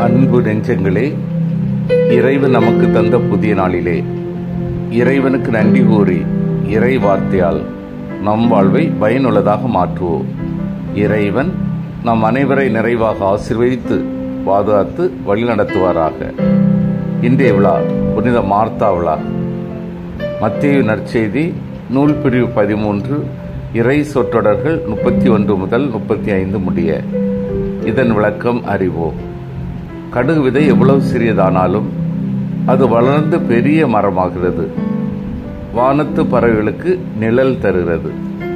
அன்பு நெஞ்சங்களே இறைவன் நமக்கு தந்த புதிய நாளிலே இறைவனுக்கு நன்றி கூறி இறை வார்த்தையால் நம் வாழ்வை பயனுள்ளதாக மாற்றுவோம் இறைவன் நம் அனைவரை நிறைவாக ஆசீர்வதித்து பாதுகாத்து வழிநடத்துவாராக இன்றைய விழா புனித மார்த்தா விழா மத்திய நற்செய்தி நூல் பிரிவு பதிமூன்று இறை சொற்றொடர்கள் முப்பத்தி ஒன்று முதல் முப்பத்தி ஐந்து முடிய இதன் விளக்கம் அறிவோம் கடுகு விதை எவ்வளவு சிறியதானாலும் அது வளர்ந்து பெரிய மரமாகிறது வானத்து பறவைகளுக்கு நிழல் தருகிறது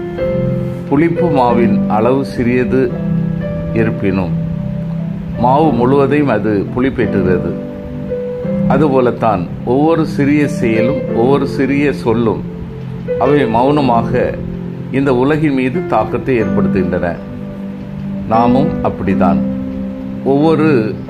புளிப்பு மாவின் அளவு சிறியது இருப்பினும் மாவு முழுவதையும் அது புளிப்பேற்றுகிறது அதுபோலத்தான் ஒவ்வொரு சிறிய செயலும் ஒவ்வொரு சிறிய சொல்லும் அவை மௌனமாக இந்த உலகின் மீது தாக்கத்தை ஏற்படுத்துகின்றன நாமும் அப்படிதான் ஒவ்வொரு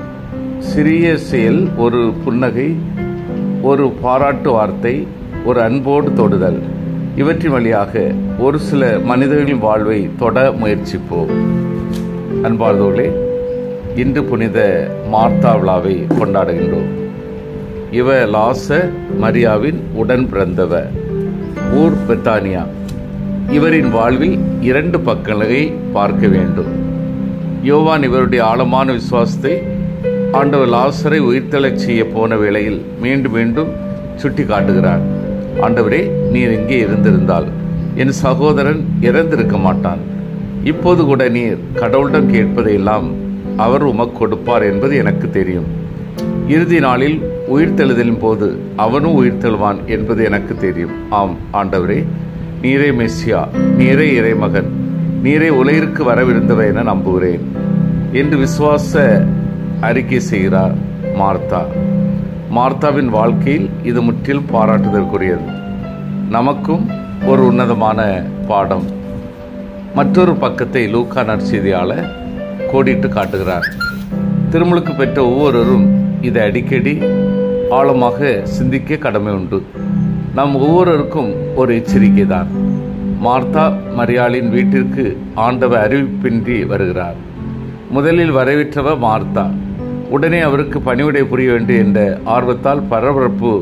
சிறிய செயல் ஒரு புன்னகை ஒரு பாராட்டு வார்த்தை ஒரு அன்போடு தொடுதல் இவற்றின் வழியாக ஒரு சில மனிதர்களின் வாழ்வை தொட முயற்சிப்போம் அன்பார்ந்தோர்களே இன்று புனித மார்த்தா விழாவை கொண்டாடுகின்றோம் இவ லாச மரியாவின் உடன் பிறந்தவ ஊர் பெத்தானியா இவரின் வாழ்வில் இரண்டு பக்கங்களை பார்க்க வேண்டும் யோவான் இவருடைய ஆழமான விசுவாசத்தை ஆண்டவர் லாசரை உயிர்த்தெழச் செய்ய போன வேளையில் மீண்டும் மீண்டும் சுட்டி காட்டுகிறார் ஆண்டவரே நீர் எங்கே இருந்திருந்தால் என் சகோதரன் இறந்திருக்க மாட்டான் இப்போது கூட நீர் கடவுளிடம் கேட்பதையெல்லாம் அவர் உமக்கு கொடுப்பார் என்பது எனக்கு தெரியும் இறுதி நாளில் உயிர்த்தெழுதலின் போது அவனும் உயிர்த்தெழுவான் என்பது எனக்கு தெரியும் ஆம் ஆண்டவரே நீரே மெஸ்ஸியா நீரே இறைமகன் நீரே உலகிற்கு வரவிருந்தவ என நம்புகிறேன் என்று விசுவாச அறிக்கை செய்கிறார் மார்த்தா மார்த்தாவின் வாழ்க்கையில் இது முற்றிலும் பாராட்டுதற்குரியது நமக்கும் ஒரு உன்னதமான பாடம் மற்றொரு பக்கத்தை லூக்கா நற்செய்தியாளர் கோடிட்டு காட்டுகிறார் திருமுழுக்கு பெற்ற ஒவ்வொருவரும் இதை அடிக்கடி ஆழமாக சிந்திக்க கடமை உண்டு நம் ஒவ்வொருவருக்கும் ஒரு எச்சரிக்கை தான் மார்த்தா மரியாளின் வீட்டிற்கு ஆண்டவர் அறிவிப்பின்றி வருகிறார் முதலில் வரவேற்றவர் மார்த்தா உடனே அவருக்கு பணிவிடை புரிய வேண்டும் என்ற ஆர்வத்தால் பரபரப்பு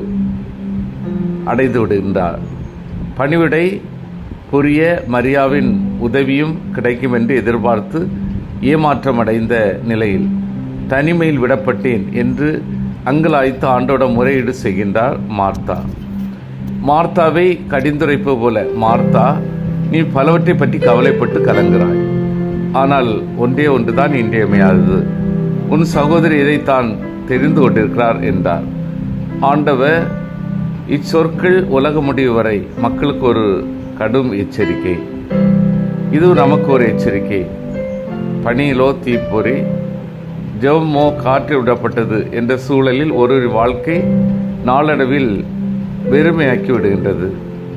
அடைந்து விடுகின்றார் பணிவிடை புரிய மரியாவின் உதவியும் கிடைக்கும் என்று எதிர்பார்த்து ஏமாற்றம் அடைந்த நிலையில் தனிமையில் விடப்பட்டேன் என்று அங்கலாய்த்து ஆண்டோட முறையீடு செய்கின்றார் மார்த்தா மார்த்தாவை கடிந்துரைப்பு போல மார்த்தா நீ பலவற்றை பற்றி கவலைப்பட்டு கலங்குகிறாய் ஆனால் ஒன்றே ஒன்றுதான் இன்றியமையாதது உன் சகோதரி இதைத்தான் தெரிந்து கொண்டிருக்கிறார் என்றார் ஆண்டவர் இச்சொற்கள் உலக முடிவு வரை மக்களுக்கு ஒரு கடும் எச்சரிக்கை இது நமக்கு ஒரு எச்சரிக்கை பணியிலோ தீப்பொறி ஜெவமோ காற்று விடப்பட்டது என்ற சூழலில் ஒரு வாழ்க்கை நாளடைவில் வெறுமையாக்கி விடுகின்றது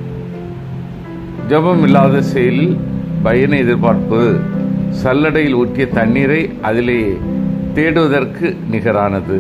ஜபம் இல்லாத செயலில் பயனை எதிர்பார்ப்பது சல்லடையில் ஊற்றிய தண்ணீரை அதிலே தேடுவதற்கு நிகரானது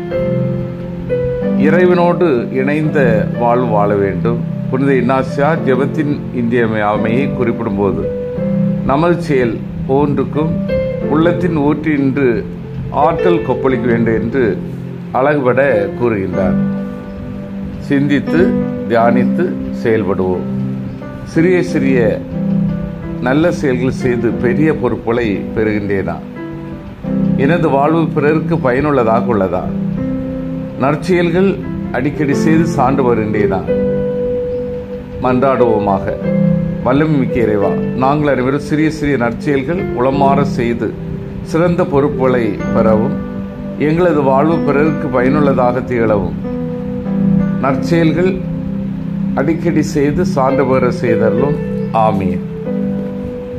இறைவனோடு இணைந்த வாழ்வு வாழ வேண்டும் புனித இன்னாசியா ஜெபத்தின் இந்தியமையை குறிப்பிடும்போது நமது செயல் ஒவ்வொன்றுக்கும் உள்ளத்தின் ஊற்றின்று ஆற்றல் கொப்பளிக்க வேண்டும் என்று அழகுபட கூறுகின்றார் சிந்தித்து தியானித்து செயல்படுவோம் சிறிய சிறிய நல்ல செயல்கள் செய்து பெரிய பொறுப்புகளை பெறுகின்றேனா எனது வாழ்வு பிறருக்கு பயனுள்ளதாக உள்ளதா நற்செயல்கள் அடிக்கடி செய்து சான்று வருகின்றேனா மன்றாடுவோமாக வல்லமை மிக்க இறைவா நாங்கள் அனைவரும் சிறிய சிறிய நற்செயல்கள் உளமாற செய்து சிறந்த பொறுப்புகளை பெறவும் எங்களது வாழ்வு பிறருக்கு பயனுள்ளதாக திகழவும் நற்செயல்கள் அடிக்கடி செய்து சான்று பெற செய்தரலும் ஆமீன்